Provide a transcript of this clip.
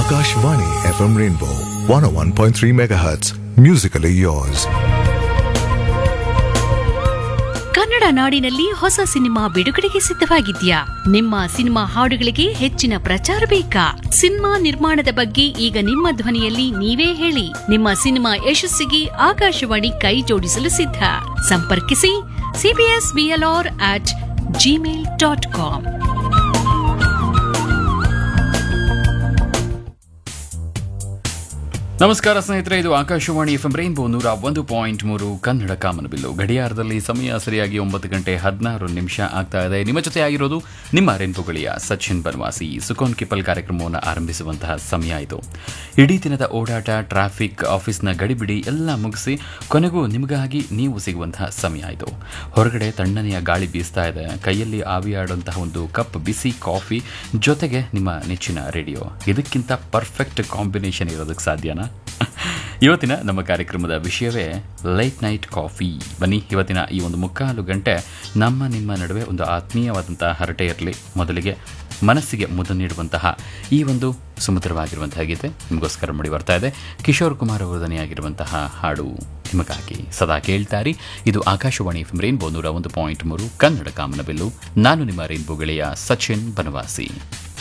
Akashvani FM Rainbow 101.3 MHz. Musically yours. Kannada ನಾಡಿನಲ್ಲಿ ಹೊಸ cinema ಬಿಡುಗಡೆಗೆ ಸಿದ್ಧವಾಗಿದ್ಯಾ ನಿಮ್ಮ ಸಿನಿಮಾ ಹಾಡುಗಳಿಗೆ ಹೆಚ್ಚಿನ ಪ್ರಚಾರ ಬೇಕಾ ಸಿನಿಮಾ ನಿರ್ಮಾಣದ ಬಗ್ಗೆ ಈಗ ನಿಮ್ಮ ಧ್ವನಿಯಲ್ಲಿ ನೀವೇ ಹೇಳಿ ನಿಮ್ಮ ಸಿನಿಮಾ ಯಶಸ್ಸಿಗೆ ಆಕಾಶವಾಣಿ ಕೈ ಜೋಡಿಸಲು ಸಿದ್ಧ ಸಂಪರ್ಕಿಸಿ CBS BLR at Gmail dot com ನಮಸ್ಕಾರ ಸ್ನೇಹಿತರೆ ಇದು ಆಕಾಶವಾಣಿ ಎಫ್ ಎಂ ರೈನ್ಬೋ ನೂರ ಒಂದು ಪಾಯಿಂಟ್ ಮೂರು ಕನ್ನಡ ಕಾಮನಬಿಲ್ಲು ಗಡಿಯಾರದಲ್ಲಿ ಸಮಯ ಸರಿಯಾಗಿ ಒಂಬತ್ತು ಗಂಟೆ ಹದಿನಾರು ನಿಮಿಷ ಆಗ್ತಾ ಇದೆ ನಿಮ್ಮ ಜೊತೆ ಆಗಿರೋದು ನಿಮ್ಮ ರೈನ್ಬೋ ಗಳಿಯ ಸಚಿನ್ ಬನ್ವಾಸಿ ಸುಕೋನ್ ಕಿಪಲ್ ಕಾರ್ಯಕ್ರಮವನ್ನು ಆರಂಭಿಸುವಂತಹ ಸಮಯ ಇದು ಇಡೀ ದಿನದ ಓಡಾಟ ಟ್ರಾಫಿಕ್ ಆಫೀಸ್ನ ಗಡಿಬಿಡಿ ಎಲ್ಲ ಮುಗಿಸಿ ಕೊನೆಗೂ ನಿಮಗಾಗಿ ನೀವು ಸಿಗುವಂತಹ ಸಮಯ ಇದು ಹೊರಗಡೆ ತಣ್ಣನೆಯ ಗಾಳಿ ಬೀಸ್ತಾ ಇದೆ ಕೈಯಲ್ಲಿ ಆವಿಯಾಡುವಂತಹ ಒಂದು ಕಪ್ ಬಿಸಿ ಕಾಫಿ ಜೊತೆಗೆ ನಿಮ್ಮ ನೆಚ್ಚಿನ ರೇಡಿಯೋ ಇದಕ್ಕಿಂತ ಪರ್ಫೆಕ್ಟ್ ಕಾಂಬಿನೇಷನ್ ಇರೋದಕ್ಕೆ ಸಾಧ್ಯನಾ ಇವತ್ತಿನ ನಮ್ಮ ಕಾರ್ಯಕ್ರಮದ ವಿಷಯವೇ ಲೈಟ್ ನೈಟ್ ಕಾಫಿ ಬನ್ನಿ ಇವತ್ತಿನ ಈ ಒಂದು ಮುಕ್ಕಾಲು ಗಂಟೆ ನಮ್ಮ ನಿಮ್ಮ ನಡುವೆ ಒಂದು ಆತ್ಮೀಯವಾದಂತಹ ಹರಟೆ ಇರಲಿ ಮೊದಲಿಗೆ ಮನಸ್ಸಿಗೆ ಮುದ ನೀಡುವಂತಹ ಈ ಒಂದು ಸುಮಧುರವಾಗಿರುವಂತಹ ಗೀತೆ ನಿಮಗೋಸ್ಕರ ಮೂಡಿ ಬರ್ತಾ ಇದೆ ಕಿಶೋರ್ ಕುಮಾರ್ ಅವರು ದನಿಯಾಗಿರುವಂತಹ ಹಾಡು ನಿಮಗಾಗಿ ಸದಾ ಕೇಳ್ತಾರಿ ಇದು ಆಕಾಶವಾಣಿ ಎಫ್ ರೈನ್ಬೋ ನೂರ ಒಂದು ಪಾಯಿಂಟ್ ಮೂರು ಕನ್ನಡ ಕಾಮನಬಿಲ್ಲು ನಾನು ನಿಮ್ಮ ರೈನ್ಬೋ ಗೆಳೆಯ ಸಚಿನ್ ಬನವಾಸಿ